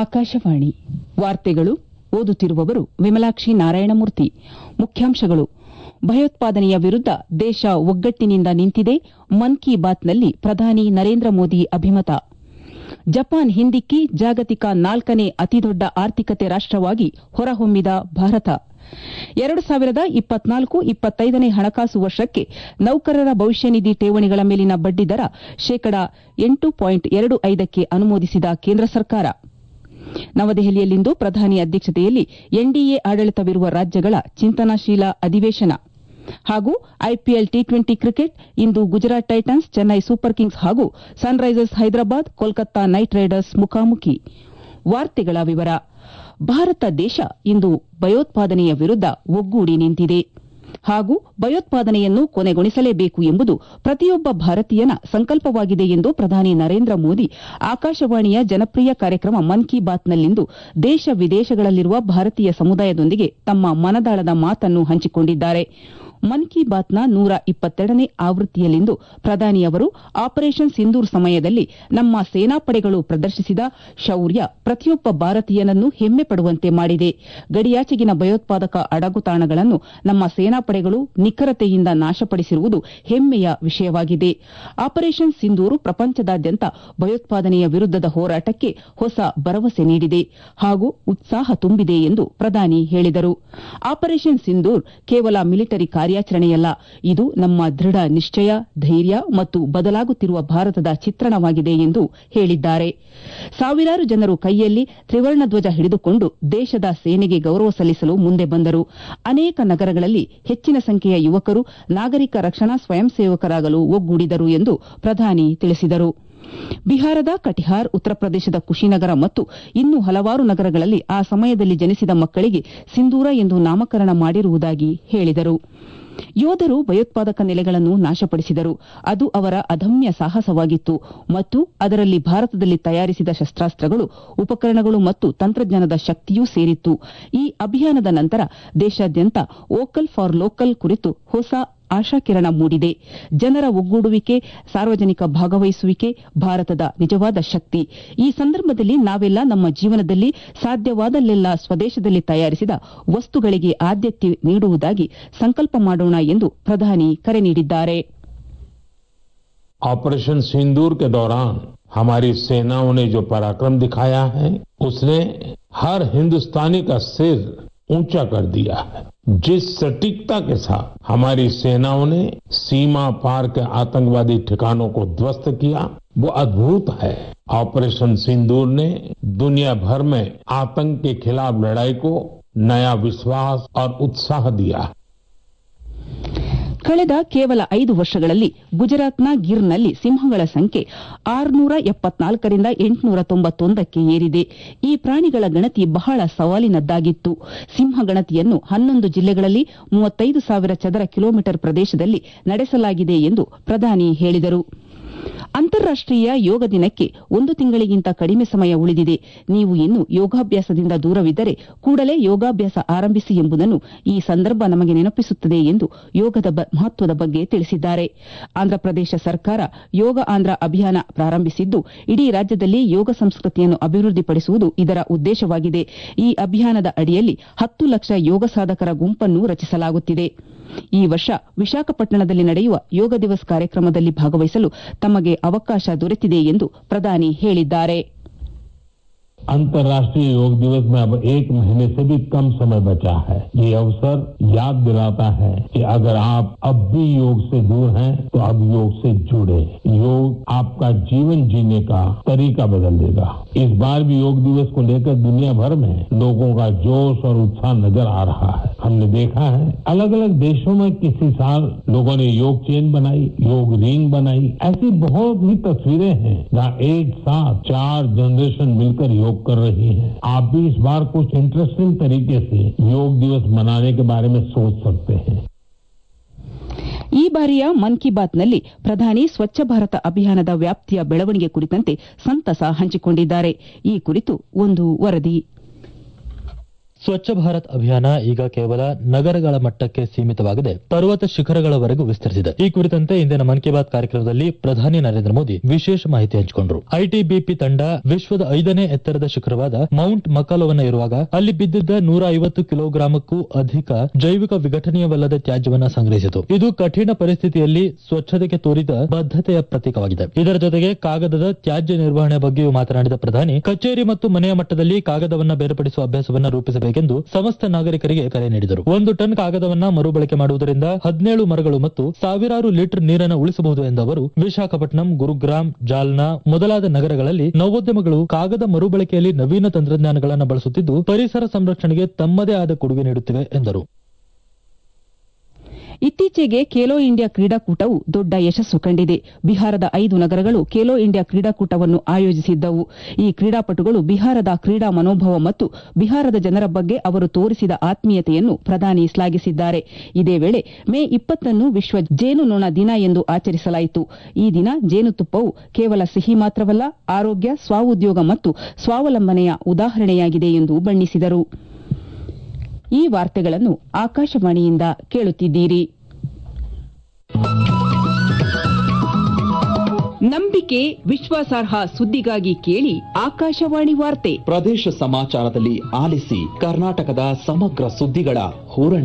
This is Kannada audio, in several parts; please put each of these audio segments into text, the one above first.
ಆಕಾಶವಾಣಿ ವಾರ್ತೆಗಳು ಓದುತ್ತಿರುವವರು ವಿಮಲಾಕ್ಷಿ ನಾರಾಯಣಮೂರ್ತಿ ಮುಖ್ಯಾಂಶಗಳು ಭಯೋತ್ಪಾದನೆಯ ವಿರುದ್ದ ದೇಶ ಒಗ್ಗಟ್ಟಿನಿಂದ ನಿಂತಿದೆ ಮನ್ ಕಿ ಬಾತ್ನಲ್ಲಿ ಪ್ರಧಾನಿ ನರೇಂದ್ರ ಮೋದಿ ಅಭಿಮತ ಜಪಾನ್ ಹಿಂದಿಕ್ಕಿ ಜಾಗತಿಕ ನಾಲ್ಕನೇ ಅತಿದೊಡ್ಡ ಆರ್ಥಿಕತೆ ರಾಷ್ಟವಾಗಿ ಹೊರಹೊಮ್ಮಿದ ಭಾರತ ಎರಡು ಸಾವಿರದ ಇಪ್ಪತ್ನಾಲ್ಕು ಇಪ್ಪತ್ತೈದನೇ ಹಣಕಾಸು ವರ್ಷಕ್ಕೆ ನೌಕರರ ಭವಿಷ್ಯ ನಿಧಿ ಠೇವಣಿಗಳ ಮೇಲಿನ ಬಡ್ಡಿದರ ಶೇಕಡಾ ಎಂಟು ಪಾಯಿಂಟ್ ಎರಡು ಐದಕ್ಕೆ ಅನುಮೋದಿಸಿದ ಕೇಂದ್ರ ಸರ್ಕಾರ ನವದೆಹಲಿಯಲ್ಲಿಂದು ಪ್ರಧಾನಿ ಅಧ್ಯಕ್ಷತೆಯಲ್ಲಿ ಎನ್ಡಿಎ ಆಡಳಿತವಿರುವ ರಾಜ್ಯಗಳ ಚಿಂತನಶೀಲ ಅಧಿವೇಶನ ಹಾಗೂ ಐಪಿಎಲ್ ಟಿ ಟ್ವೆಂಟಿ ಕ್ರಿಕೆಟ್ ಇಂದು Gujarat Titans Chennai Super Kings ಹಾಗೂ Sunrisers Hyderabad Kolkata Knight Riders ಮುಖಾಮುಖಿ ವಾರ್ತೆಗಳ ವಿವರ ಭಾರತ ದೇಶ ಇಂದು ಭಯೋತ್ಪಾದನೆಯ ವಿರುದ್ದ ಒಗ್ಗೂಡಿ ನಿಂತಿದೆ ಹಾಗೂ ಭಯೋತ್ಪಾದನೆಯನ್ನು ಕೊನೆಗೊಳಿಸಲೇಬೇಕು ಎಂಬುದು ಪ್ರತಿಯೊಬ್ಬ ಭಾರತೀಯನ ಸಂಕಲ್ಪವಾಗಿದೆ ಎಂದು ಪ್ರಧಾನಿ ನರೇಂದ್ರ ಮೋದಿ ಆಕಾಶವಾಣಿಯ ಜನಪ್ರಿಯ ಕಾರ್ಯಕ್ರಮ ಮನ್ ಕಿ ಬಾತ್ನಲ್ಲಿಂದು ದೇಶ ವಿದೇಶಗಳಲ್ಲಿರುವ ಭಾರತೀಯ ಸಮುದಾಯದೊಂದಿಗೆ ತಮ್ಮ ಮನದಾಳದ ಮಾತನ್ನು ಹಂಚಿಕೊಂಡಿದ್ದಾರೆ ಮನ್ ಕಿ ಬಾತ್ನ ನೂರ ಇಪ್ಪತ್ತೆರಡನೇ ಆವೃತ್ತಿಯಲ್ಲಿಂದು ಪ್ರಧಾನಿ ಅವರು ಆಪರೇಷನ್ ಸಿಂಧೂರ್ ಸಮಯದಲ್ಲಿ ನಮ್ಮ ಸೇನಾಪಡೆಗಳು ಪ್ರದರ್ಶಿಸಿದ ಶೌರ್ಯ ಪ್ರತಿಯೊಬ್ಬ ಭಾರತೀಯನನ್ನು ಹೆಮ್ಮೆ ಪಡುವಂತೆ ಮಾಡಿದೆ ಗಡಿಯಾಚೆಗಿನ ಭಯೋತ್ಪಾದಕ ಅಡಗುತಾಣಗಳನ್ನು ನಮ್ಮ ಸೇನಾಪಡೆಗಳು ನಿಖರತೆಯಿಂದ ನಾಶಪಡಿಸಿರುವುದು ಹೆಮ್ಮೆಯ ವಿಷಯವಾಗಿದೆ ಆಪರೇಷನ್ ಸಿಂಧೂರು ಪ್ರಪಂಚದಾದ್ಯಂತ ಭಯೋತ್ಪಾದನೆಯ ವಿರುದ್ದದ ಹೋರಾಟಕ್ಕೆ ಹೊಸ ಭರವಸೆ ನೀಡಿದೆ ಹಾಗೂ ಉತ್ಸಾಹ ತುಂಬಿದೆ ಎಂದು ಪ್ರಧಾನಿ ಹೇಳಿದರು ಆಪರೇಷನ್ ಸಿಂಧೂರ್ ಕೇವಲ ಮಿಲಿಟರಿ ಕಾರ್ಯಾಚರಣೆಯಲ್ಲ ಇದು ನಮ್ಮ ದೃಢ ನಿಶ್ಚಯ ಧೈರ್ಯ ಮತ್ತು ಬದಲಾಗುತ್ತಿರುವ ಭಾರತದ ಚಿತ್ರಣವಾಗಿದೆ ಎಂದು ಹೇಳಿದ್ದಾರೆ ಸಾವಿರಾರು ಜನರು ಕೈಯಲ್ಲಿ ತ್ರಿವರ್ಣ ಧ್ವಜ ಹಿಡಿದುಕೊಂಡು ದೇಶದ ಸೇನೆಗೆ ಗೌರವ ಸಲ್ಲಿಸಲು ಮುಂದೆ ಬಂದರು ಅನೇಕ ನಗರಗಳಲ್ಲಿ ಹೆಚ್ಚಿನ ಸಂಖ್ಯೆಯ ಯುವಕರು ನಾಗರಿಕ ರಕ್ಷಣಾ ಸ್ವಯಂ ಸೇವಕರಾಗಲು ಒಗ್ಗೂಡಿದರು ಎಂದು ಪ್ರಧಾನಿ ತಿಳಿಸಿದರು ಬಿಹಾರದ ಕಟಿಹಾರ್ ಉತ್ತರ ಪ್ರದೇಶದ ಕುಶಿನಗರ ಮತ್ತು ಇನ್ನೂ ಹಲವಾರು ನಗರಗಳಲ್ಲಿ ಆ ಸಮಯದಲ್ಲಿ ಜನಿಸಿದ ಮಕ್ಕಳಿಗೆ ಸಿಂಧೂರ ಎಂದು ನಾಮಕರಣ ಮಾಡಿರುವುದಾಗಿ ಹೇಳಿದರು ಯೋಧರು ಭಯೋತ್ಪಾದಕ ನೆಲೆಗಳನ್ನು ನಾಶಪಡಿಸಿದರು ಅದು ಅವರ ಅದಮ್ಯ ಸಾಹಸವಾಗಿತ್ತು ಮತ್ತು ಅದರಲ್ಲಿ ಭಾರತದಲ್ಲಿ ತಯಾರಿಸಿದ ಶಸ್ತಾಸ್ತ್ರಗಳು ಉಪಕರಣಗಳು ಮತ್ತು ತಂತ್ರಜ್ಞಾನದ ಶಕ್ತಿಯೂ ಸೇರಿತ್ತು ಈ ಅಭಿಯಾನದ ನಂತರ ದೇಶಾದ್ಯಂತ ವೋಕಲ್ ಫಾರ್ ಲೋಕಲ್ ಕುರಿತು ಹೊಸ ಆಶಾಕಿರಣ ಮೂಡಿದೆ ಜನರ ಒಗ್ಗೂಡುವಿಕೆ ಸಾರ್ವಜನಿಕ ಭಾಗವಹಿಸುವಿಕೆ ಭಾರತದ ನಿಜವಾದ ಶಕ್ತಿ ಈ ಸಂದರ್ಭದಲ್ಲಿ ನಾವೆಲ್ಲ ನಮ್ಮ ಜೀವನದಲ್ಲಿ ಸಾಧ್ಯವಾದಲ್ಲೆಲ್ಲ ಸ್ವದೇಶದಲ್ಲಿ ತಯಾರಿಸಿದ ವಸ್ತುಗಳಿಗೆ ಆದ್ಯತೆ ನೀಡುವುದಾಗಿ ಸಂಕಲ್ಪ ಮಾಡೋಣ ಎಂದು ಪ್ರಧಾನಿ ಕರೆ ನೀಡಿದ್ದಾರೆ ऑपरेशन सिंदूर के दौरान हमारी सेनाओं ने जो पराक्रम दिखाया है उसने हर हिंदुस्तानी का सिर ऊंचा कर दिया है जिस सटीकता के साथ हमारी सेनाओं ने सीमा पार के आतंकवादी ठिकानों को ध्वस्त किया वो अद्भुत है ऑपरेशन सिंदूर ने दुनिया भर में आतंक के खिलाफ लड़ाई को नया विश्वास और उत्साह दिया है ಕಳೆದ ಕೇವಲ ಐದು ವರ್ಷಗಳಲ್ಲಿ ಗುಜರಾತ್ನ ಗಿರ್ನಲ್ಲಿ ಸಿಂಹಗಳ ಸಂಖ್ಯೆ ಆರುನೂರ ಎಪ್ಪತ್ನಾಲ್ಕರಿಂದ ಎಂಟುನೂರ ತೊಂಬತ್ತೊಂದಕ್ಕೆ ಏರಿದೆ ಈ ಪ್ರಾಣಿಗಳ ಗಣತಿ ಬಹಳ ಸವಾಲಿನದ್ದಾಗಿತ್ತು ಸಿಂಹ ಗಣತಿಯನ್ನು ಹನ್ನೊಂದು ಜಿಲ್ಲೆಗಳಲ್ಲಿ ಮೂವತ್ತೈದು ಸಾವಿರ ಚದರ ಕಿಲೋಮೀಟರ್ ಪ್ರದೇಶದಲ್ಲಿ ನಡೆಸಲಾಗಿದೆ ಎಂದು ಪ್ರಧಾನಿ ಹೇಳಿದರು ಅಂತಾರಾಷ್ಟೀಯ ಯೋಗ ದಿನಕ್ಕೆ ಒಂದು ತಿಂಗಳಿಗಿಂತ ಕಡಿಮೆ ಸಮಯ ಉಳಿದಿದೆ ನೀವು ಇನ್ನು ಯೋಗಾಭ್ಯಾಸದಿಂದ ದೂರವಿದ್ದರೆ ಕೂಡಲೇ ಯೋಗಾಭ್ಯಾಸ ಆರಂಭಿಸಿ ಎಂಬುದನ್ನು ಈ ಸಂದರ್ಭ ನಮಗೆ ನೆನಪಿಸುತ್ತದೆ ಎಂದು ಯೋಗದ ಮಹತ್ವದ ಬಗ್ಗೆ ತಿಳಿಸಿದ್ದಾರೆ ಆಂಧ್ರಪ್ರದೇಶ ಸರ್ಕಾರ ಯೋಗ ಆಂಧ್ರ ಅಭಿಯಾನ ಪ್ರಾರಂಭಿಸಿದ್ದು ಇಡೀ ರಾಜ್ಯದಲ್ಲಿ ಯೋಗ ಸಂಸ್ಕೃತಿಯನ್ನು ಅಭಿವೃದ್ಧಿಪಡಿಸುವುದು ಇದರ ಉದ್ದೇಶವಾಗಿದೆ ಈ ಅಭಿಯಾನದ ಅಡಿಯಲ್ಲಿ ಹತ್ತು ಲಕ್ಷ ಯೋಗ ಸಾಧಕರ ಗುಂಪನ್ನು ರಚಿಸಲಾಗುತ್ತಿದೆ ಈ ವರ್ಷ ವಿಶಾಖಪಟ್ಟಣದಲ್ಲಿ ನಡೆಯುವ ಯೋಗ ದಿವಸ್ ಕಾರ್ಯಕ್ರಮದಲ್ಲಿ ಭಾಗವಹಿಸಲು ತಮಗೆ ಅವಕಾಶ ದೊರೆತಿದೆ ಎಂದು ಪ್ರಧಾನಿ ಹೇಳಿದ್ದಾರೆ अंतर्राष्ट्रीय योग दिवस में अब एक महीने से भी कम समय बचा है ये अवसर याद दिलाता है कि अगर आप अब भी योग से दूर हैं तो अब योग से जुड़े योग आपका जीवन जीने का तरीका बदल देगा इस बार भी योग दिवस को लेकर दुनिया भर में लोगों का जोश और उत्साह नजर आ रहा है हमने देखा है अलग अलग देशों में किसी साल लोगों ने योग चेन बनाई योग रिंग बनाई ऐसी बहुत ही तस्वीरें हैं जहाँ एक साथ चार जनरेशन मिलकर योग कर रही हैं आप भी इस बार कुछ इंटरेस्टिंग तरीके से योग दिवस मनाने के बारे में सोच सकते हैं ಈ ಬಾರಿಯ ಮನ್ ಕಿ ಬಾತ್ನಲ್ಲಿ ಪ್ರಧಾನಿ ಸ್ವಚ್ಛ ಭಾರತ ಅಭಿಯಾನದ ವ್ಯಾಪ್ತಿಯ ಬೆಳವಣಿಗೆ ಕುರಿತಂತೆ ಸಂತಸ ಹಂಚಿಕೊಂಡಿದ್ದಾರೆ ಈ ಕುರಿತು ಒಂದು ವರದಿ ಸ್ವಚ್ಛ ಭಾರತ್ ಅಭಿಯಾನ ಈಗ ಕೇವಲ ನಗರಗಳ ಮಟ್ಟಕ್ಕೆ ಸೀಮಿತವಾಗದೆ ಪರ್ವತ ಶಿಖರಗಳವರೆಗೂ ವಿಸ್ತರಿಸಿದೆ ಈ ಕುರಿತಂತೆ ಇಂದಿನ ಮನ್ ಕಿ ಬಾತ್ ಕಾರ್ಯಕ್ರಮದಲ್ಲಿ ಪ್ರಧಾನಿ ನರೇಂದ್ರ ಮೋದಿ ವಿಶೇಷ ಮಾಹಿತಿ ಹಂಚಿಕೊಂಡರು ಐಟಿಬಿಪಿ ತಂಡ ವಿಶ್ವದ ಐದನೇ ಎತ್ತರದ ಶಿಖರವಾದ ಮೌಂಟ್ ಮಕಾಲೋವನ್ನ ಇರುವಾಗ ಅಲ್ಲಿ ಬಿದ್ದಿದ್ದ ನೂರ ಐವತ್ತು ಕಿಲೋಗ್ರಾಮಕ್ಕೂ ಅಧಿಕ ಜೈವಿಕ ವಿಘಟನೀಯವಲ್ಲದ ತ್ಯಾಜ್ಯವನ್ನ ಸಂಗ್ರಹಿಸಿತು ಇದು ಕಠಿಣ ಪರಿಸ್ಥಿತಿಯಲ್ಲಿ ಸ್ವಚ್ಛತೆಗೆ ತೋರಿದ ಬದ್ಧತೆಯ ಪ್ರತೀಕವಾಗಿದೆ ಇದರ ಜೊತೆಗೆ ಕಾಗದದ ತ್ಯಾಜ್ಯ ನಿರ್ವಹಣೆ ಬಗ್ಗೆಯೂ ಮಾತನಾಡಿದ ಪ್ರಧಾನಿ ಕಚೇರಿ ಮತ್ತು ಮನೆಯ ಮಟ್ಟದಲ್ಲಿ ಕಾಗದವನ್ನ ಬೇರ್ಪಡಿಸುವ ಅಭ್ಯಾಸವನ್ನ ರೂಪಿಸಬೇಕೆಂದು ಸಮಸ್ತ ನಾಗರಿಕರಿಗೆ ಕರೆ ನೀಡಿದರು ಒಂದು ಟನ್ ಕಾಗದವನ್ನ ಮರುಬಳಕೆ ಮಾಡುವುದರಿಂದ ಹದಿನೇಳು ಮರಗಳು ಮತ್ತು ಸಾವಿರಾರು ಲೀಟರ್ ನೀರನ್ನು ಉಳಿಸಬಹುದು ಎಂದ ಅವರು ವಿಶಾಖಪಟ್ಟಣಂ ಗುರುಗ್ರಾಮ್ ಜಾಲ್ನಾ ಮೊದಲಾದ ನಗರಗಳಲ್ಲಿ ನವೋದ್ಯಮಗಳು ಕಾಗದ ಮರುಬಳಕೆಯಲ್ಲಿ ನವೀನ ತಂತ್ರಜ್ಞಾನಗಳನ್ನು ಬಳಸುತ್ತಿದ್ದು ಪರಿಸರ ಸಂರಕ್ಷಣೆಗೆ ತಮ್ಮದೇ ಆದ ಕೊಡುಗೆ ನೀಡುತ್ತಿವೆ ಎಂದರು ಇತ್ತೀಚೆಗೆ ಖೇಲೋ ಇಂಡಿಯಾ ಕ್ರೀಡಾಕೂಟವು ದೊಡ್ಡ ಯಶಸ್ಸು ಕಂಡಿದೆ ಬಿಹಾರದ ಐದು ನಗರಗಳು ಖೇಲೋ ಇಂಡಿಯಾ ಕ್ರೀಡಾಕೂಟವನ್ನು ಆಯೋಜಿಸಿದ್ದವು ಈ ಕ್ರೀಡಾಪಟುಗಳು ಬಿಹಾರದ ಕ್ರೀಡಾ ಮನೋಭಾವ ಮತ್ತು ಬಿಹಾರದ ಜನರ ಬಗ್ಗೆ ಅವರು ತೋರಿಸಿದ ಆತ್ಮೀಯತೆಯನ್ನು ಪ್ರಧಾನಿ ಶ್ಲಾಘಿಸಿದ್ದಾರೆ ಇದೇ ವೇಳೆ ಮೇ ಇಪ್ಪತ್ತನ್ನು ವಿಶ್ವ ಜೇನುನೊಣ ದಿನ ಎಂದು ಆಚರಿಸಲಾಯಿತು ಈ ದಿನ ಜೇನುತುಪ್ಪವು ಕೇವಲ ಸಿಹಿ ಮಾತ್ರವಲ್ಲ ಆರೋಗ್ಯ ಸ್ವಾಉದ್ಯೋಗ ಮತ್ತು ಸ್ವಾವಲಂಬನೆಯ ಉದಾಹರಣೆಯಾಗಿದೆ ಎಂದು ಬಣ್ಣಿಸಿದರು ಈ ವಾರ್ತೆಗಳನ್ನು ಆಕಾಶವಾಣಿಯಿಂದ ಕೇಳುತ್ತಿದ್ದೀರಿ ನಂಬಿಕೆ ವಿಶ್ವಾಸಾರ್ಹ ಸುದ್ದಿಗಾಗಿ ಕೇಳಿ ಆಕಾಶವಾಣಿ ವಾರ್ತೆ ಪ್ರದೇಶ ಸಮಾಚಾರದಲ್ಲಿ ಆಲಿಸಿ ಕರ್ನಾಟಕದ ಸಮಗ್ರ ಸುದ್ದಿಗಳ ಹೂರಣ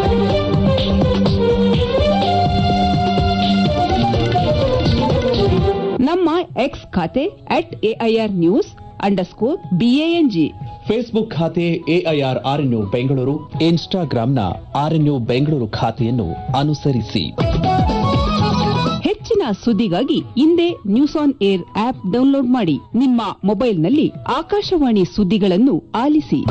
ನಮ್ಮ ಎಕ್ಸ್ ಖಾತೆ at AIR news underscore BANG Facebook ಖಾತೆ ಎಐಆರ್ ಆರ್ಎನ್ಯು ಬೆಂಗಳೂರು ಇನ್ಸ್ಟಾಗ್ರಾಂನ ಆರ್ಎನ್ಯು ಬೆಂಗಳೂರು ಖಾತೆಯನ್ನು ಅನುಸರಿಸಿ ಹೆಚ್ಚಿನ ಸುದ್ದಿಗಾಗಿ ಇಂದೇ news on air app download ಮಾಡಿ ನಿಮ್ಮ ಮೊಬೈಲ್ನಲ್ಲಿ ಆಕಾಶವಾಣಿ ಸುದ್ದಿಗಳನ್ನು ಆಲಿಸಿ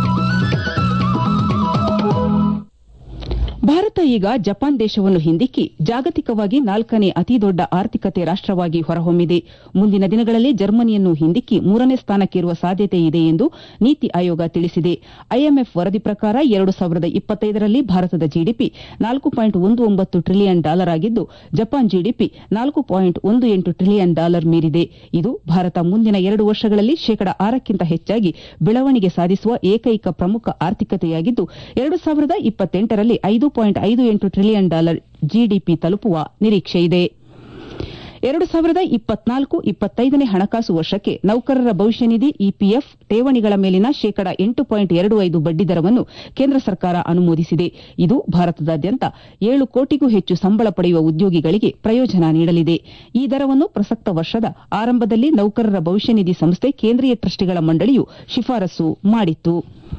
ಭಾರತ ಈಗ ಜಪಾನ್ ದೇಶವನ್ನು ಹಿಂದಿಕ್ಕಿ ಜಾಗತಿಕವಾಗಿ ನಾಲ್ಕನೇ ಅತಿದೊಡ್ಡ ಆರ್ಥಿಕತೆ ರಾಷ್ಟವಾಗಿ ಹೊರಹೊಮ್ಮಿದೆ ಮುಂದಿನ ದಿನಗಳಲ್ಲಿ ಜರ್ಮನಿಯನ್ನು ಹಿಂದಿಕ್ಕಿ ಮೂರನೇ ಸ್ಥಾನಕ್ಕೇರುವ ಸಾಧ್ಯತೆ ಇದೆ ಎಂದು ನೀತಿ ಆಯೋಗ ತಿಳಿಸಿದೆ ಐಎಂಎಫ್ ವರದಿ ಪ್ರಕಾರ ಎರಡು ಸಾವಿರದ ಇಪ್ಪತ್ತೈದರಲ್ಲಿ ಭಾರತದ ಜಿಡಿಪಿ ನಾಲ್ಕು ಪಾಯಿಂಟ್ ಒಂದು ಒಂಬತ್ತು ಟ್ರಿಲಿಯನ್ ಡಾಲರ್ ಆಗಿದ್ದು ಜಪಾನ್ ಜಿಡಿಪಿ ನಾಲ್ಕು ಪಾಯಿಂಟ್ ಒಂದು ಎಂಟು ಟ್ರಿಲಿಯನ್ ಡಾಲರ್ ಮೀರಿದೆ ಇದು ಭಾರತ ಮುಂದಿನ ಎರಡು ವರ್ಷಗಳಲ್ಲಿ ಶೇಕಡ ಆರಕ್ಕಿಂತ ಹೆಚ್ಚಾಗಿ ಬೆಳವಣಿಗೆ ಸಾಧಿಸುವ ಏಕೈಕ ಪ್ರಮುಖ ಆರ್ಥಿಕತೆಯಾಗಿದ್ದು ಎರಡು ಸಾವಿರದ ಇಪ್ಪತ್ತೆಂಟರಲ್ಲಿ ಐದು ಪಾಯಿಂಟ್ ಐದು ಎಂಟು ಟ್ರಿಲಿಯನ್ ಡಾಲರ್ ಜಿಡಿಪಿ ತಲುಪುವ ನಿರೀಕ್ಷೆಯಿದೆ ಎರಡು ಸಾವಿರದ ಇಪ್ಪತ್ನಾಲ್ಕು ಇಪ್ಪತ್ತೈದನೇ ಹಣಕಾಸು ವರ್ಷಕ್ಕೆ ನೌಕರರ ಭವಿಷ್ಯ ನಿಧಿ ಇಪಿಎಫ್ ಠೇವಣಿಗಳ ಮೇಲಿನ ಶೇಕಡ ಎಂಟು ಪಾಯಿಂಟ್ ಎರಡು ಐದು ಬಡ್ಡಿದರವನ್ನು ಕೇಂದ್ರ ಸರ್ಕಾರ ಅನುಮೋದಿಸಿದೆ ಇದು ಭಾರತದಾದ್ಯಂತ ಏಳು ಕೋಟಿಗೂ ಹೆಚ್ಚು ಸಂಬಳ ಪಡೆಯುವ ಉದ್ಯೋಗಿಗಳಿಗೆ ಪ್ರಯೋಜನ ನೀಡಲಿದೆ ಈ ದರವನ್ನು ಪ್ರಸಕ್ತ ವರ್ಷದ ಆರಂಭದಲ್ಲಿ ನೌಕರರ ಭವಿಷ್ಯ ನಿಧಿ ಸಂಸ್ಥೆ ಕೇಂದ್ರೀಯ ಟ್ರಸ್ಟಿಗಳ ಮಂಡಳಿಯು ಶಿಫಾರಸು ಮಾಡಿತ್ತು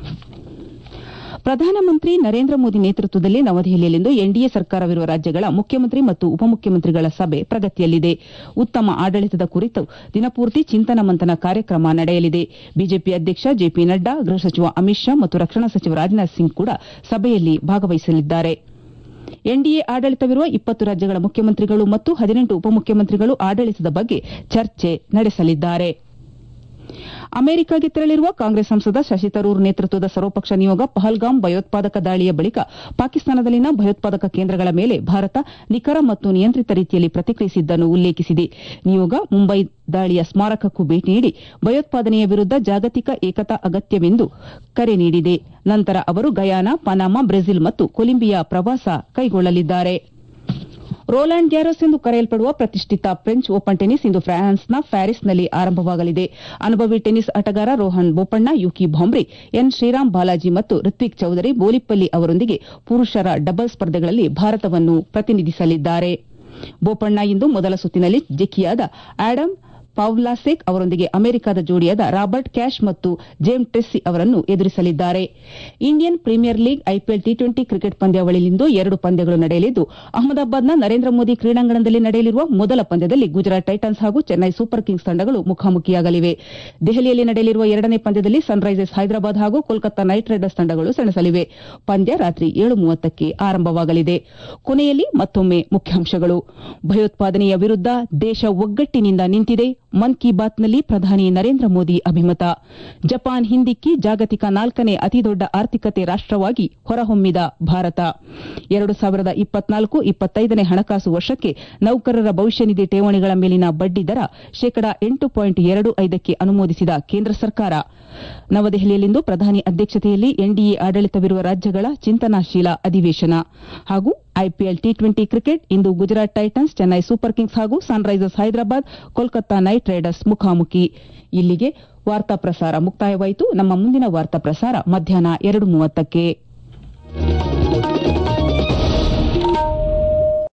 ಪ್ರಧಾನಮಂತ್ರಿ ನರೇಂದ್ರ ಮೋದಿ ನೇತೃತ್ವದಲ್ಲಿ ನವದೆಹಲಿಯಲ್ಲಿಂದು ಎನ್ಡಿಎ ಸರ್ಕಾರವಿರುವ ರಾಜ್ಯಗಳ ಮುಖ್ಯಮಂತ್ರಿ ಮತ್ತು ಉಪಮುಖ್ಯಮಂತ್ರಿಗಳ ಸಭೆ ಪ್ರಗತಿಯಲ್ಲಿದೆ ಉತ್ತಮ ಆಡಳಿತದ ಕುರಿತು ದಿನಪೂರ್ತಿ ಚಿಂತನ ಮಂಥನ ಕಾರ್ಯಕ್ರಮ ನಡೆಯಲಿದೆ ಬಿಜೆಪಿ ಅಧ್ಯಕ್ಷ ಜೆಪಿ ನಡ್ಡಾ ಗೃಹ ಸಚಿವ ಅಮಿತ್ ಶಾ ಮತ್ತು ರಕ್ಷಣಾ ಸಚಿವ ರಾಜನಾಥ್ ಸಿಂಗ್ ಕೂಡ ಸಭೆಯಲ್ಲಿ ಭಾಗವಹಿಸಲಿದ್ದಾರೆ ಎನ್ಡಿಎ ಆಡಳಿತವಿರುವ ಇಪ್ಪತ್ತು ರಾಜ್ಯಗಳ ಮುಖ್ಯಮಂತ್ರಿಗಳು ಮತ್ತು ಹದಿನೆಂಟು ಉಪಮುಖ್ಯಮಂತ್ರಿಗಳು ಆಡಳಿತದ ಬಗ್ಗೆ ಚರ್ಚೆ ನಡೆಸಲಿದ್ದಾರೆ ಅಮೆರಿಕಗೆ ತೆರಳಿರುವ ಕಾಂಗ್ರೆಸ್ ಸಂಸದ ಶಶಿ ತರೂರ್ ನೇತೃತ್ವದ ಸರ್ವಪಕ್ಷ ನಿಯೋಗ ಪಹಲ್ಗಾಮ್ ಭಯೋತ್ಪಾದಕ ದಾಳಿಯ ಬಳಿಕ ಪಾಕಿಸ್ತಾನದಲ್ಲಿನ ಭಯೋತ್ಪಾದಕ ಕೇಂದ್ರಗಳ ಮೇಲೆ ಭಾರತ ನಿಖರ ಮತ್ತು ನಿಯಂತ್ರಿತ ರೀತಿಯಲ್ಲಿ ಪ್ರತಿಕ್ರಿಯಿಸಿದ್ದನ್ನು ಉಲ್ಲೇಖಿಸಿದೆ ನಿಯೋಗ ಮುಂಬೈ ದಾಳಿಯ ಸ್ಮಾರಕಕ್ಕೂ ಭೇಟಿ ನೀಡಿ ಭಯೋತ್ಪಾದನೆಯ ವಿರುದ್ದ ಜಾಗತಿಕ ಏಕತಾ ಅಗತ್ಯವೆಂದು ಕರೆ ನೀಡಿದೆ ನಂತರ ಅವರು ಗಯಾನಾ ಪನಾಮಾ ಬ್ರೆಜಿಲ್ ಮತ್ತು ಕೊಲಂಬಿಯಾ ಪ್ರವಾಸ ಕೈಗೊಳ್ಳಲಿದ್ದಾರೆ ರೋಲಾಂಡ್ ಗ್ಯಾರೋಸ್ ಎಂದು ಕರೆಯಲ್ಪಡುವ ಪ್ರತಿಷ್ಠಿತ ಫ್ರೆಂಚ್ ಓಪನ್ ಟೆನಿಸ್ ಇಂದು ಫ್ರಾನ್ಸ್ನ ಪ್ಯಾರಿಸ್ನಲ್ಲಿ ಆರಂಭವಾಗಲಿದೆ ಅನುಭವಿ ಟೆನಿಸ್ ಆಟಗಾರ ರೋಹನ್ ಬೋಪಣ್ಣ ಯುಕಿ ಭೊಂಬ್ರಿ ಎನ್ ಶ್ರೀರಾಮ್ ಬಾಲಾಜಿ ಮತ್ತು ಋತ್ವಿಕ್ ಚೌಧರಿ ಬೋಲಿಪ್ಪಲ್ಲಿ ಅವರೊಂದಿಗೆ ಪುರುಷರ ಡಬಲ್ಸ್ ಸ್ಪರ್ಧೆಗಳಲ್ಲಿ ಭಾರತವನ್ನು ಪ್ರತಿನಿಧಿಸಲಿದ್ದಾರೆ ಬೋಪಣ್ಣ ಇಂದು ಮೊದಲ ಸುತ್ತಿನಲ್ಲಿ ಜೆಕಿಯಾದ ಆಡಮ್ ಪೌವ್ಲಾಸೆಕ್ ಅವರೊಂದಿಗೆ ಅಮೆರಿಕದ ಜೋಡಿಯಾದ ರಾಬರ್ಟ್ ಕ್ಯಾಶ್ ಮತ್ತು ಜೇಮ್ ಟೆಸ್ಸಿ ಅವರನ್ನು ಎದುರಿಸಲಿದ್ದಾರೆ Indian Premier League IPL T twenty cricket ಪಂದ್ಯಾವಳಿಯಲ್ಲಿಂದು ಎರಡು ಪಂದ್ಯಗಳು ನಡೆಯಲಿದ್ದು ಅಹಮದಾಬಾದ್ನ ನರೇಂದ್ರ ಮೋದಿ ಕ್ರೀಡಾಂಗಣದಲ್ಲಿ ನಡೆಯಲಿರುವ ಮೊದಲ ಪಂದ್ಯದಲ್ಲಿ ಗುಜರಾತ್ ಟೈಟನ್ಸ್ ಹಾಗೂ ಚೆನ್ನೈ ಸೂಪರ್ ಕಿಂಗ್ಸ್ ತಂಡಗಳು ಮುಖಾಮುಖಿಯಾಗಲಿವೆ ದೆಹಲಿಯಲ್ಲಿ ನಡೆಯಲಿರುವ ಎರಡನೇ ಪಂದ್ಯದಲ್ಲಿ ಸನ್ರೈಸರ್ಸ್ ಹೈದರಾಬಾದ್ ಹಾಗೂ ಕೋಲ್ಕತ್ತಾ ನೈಟ್ ರೈಡರ್ಸ್ ತಂಡಗಳು ಸೆಣಸಲಿವೆ ಪಂದ್ಯ ರಾತ್ರಿ ಏಳು ಮೂವತ್ತಕ್ಕೆ ಆರಂಭವಾಗಲಿದೆ ಕೊನೆಯಲ್ಲಿ ಮತ್ತೊಮ್ಮೆ ಮುಖ್ಯಾಂಶಗಳು ಭಯೋತ್ಪಾದನೆಯ ವಿರುದ್ದ ದೇಶ ಒಗ್ಗಟ್ಟಿನಿಂದ ನಿಂತಿದೆ ಮನ್ ಕಿ ಬಾತ್ನಲ್ಲಿ ಪ್ರಧಾನಿ ನರೇಂದ್ರ ಮೋದಿ ಅಭಿಮತ ಜಪಾನ್ ಹಿಂದಿಕ್ಕಿ ಜಾಗತಿಕ ನಾಲ್ಕನೇ ಅತಿದೊಡ್ಡ ಆರ್ಥಿಕತೆ ರಾಷ್ಟವಾಗಿ ಹೊರಹೊಮ್ಮಿದ ಭಾರತ ಎರಡು ಸಾವಿರದ ಇಪ್ಪತ್ನಾಲ್ಕು ಇಪ್ಪತ್ತೈದನೇ ಹಣಕಾಸು ವರ್ಷಕ್ಕೆ ನೌಕರರ ಭವಿಷ್ಯ ನಿಧಿ ಠೇವಣಿಗಳ ಮೇಲಿನ ಬಡ್ಡಿ ದರ ಶೇಕಡಾ ಎಂಟು ಪಾಯಿಂಟ್ ಎರಡು ಐದಕ್ಕೆ ಅನುಮೋದಿಸಿದ ಕೇಂದ್ರ ಸರ್ಕಾರ ನವದೆಹಲಿಯಲ್ಲಿಂದು ಪ್ರಧಾನಿ ಅಧ್ಯಕ್ಷತೆಯಲ್ಲಿ ಎನ್ಡಿಎ ಆಡಳಿತವಿರುವ ರಾಜ್ಯಗಳ ಚಿಂತನಾಶೀಲ ಅಧಿವೇಶನ ಹಾಗೂ ಐಪಿಎಲ್ ಟಿ ಟ್ವೆಂಟಿ ಕ್ರಿಕೆಟ್ ಇಂದು Gujarat Titans Chennai Super Kings ಹಾಗೂ Sunrisers Hyderabad Kolkata Knight Riders ಮುಖಾಮುಖಿ ಇಲ್ಲಿಗೆ ವಾರ್ತಾ ಪ್ರಸಾರ ಮುಕ್ತಾಯವಾಯಿತು ನಮ್ಮ ಮುಂದಿನ ವಾರ್ತಾ ಪ್ರಸಾರ ಮಧ್ಯಾಹ್ನ ಎರಡು ಮೂವತ್ತಕ್ಕೆ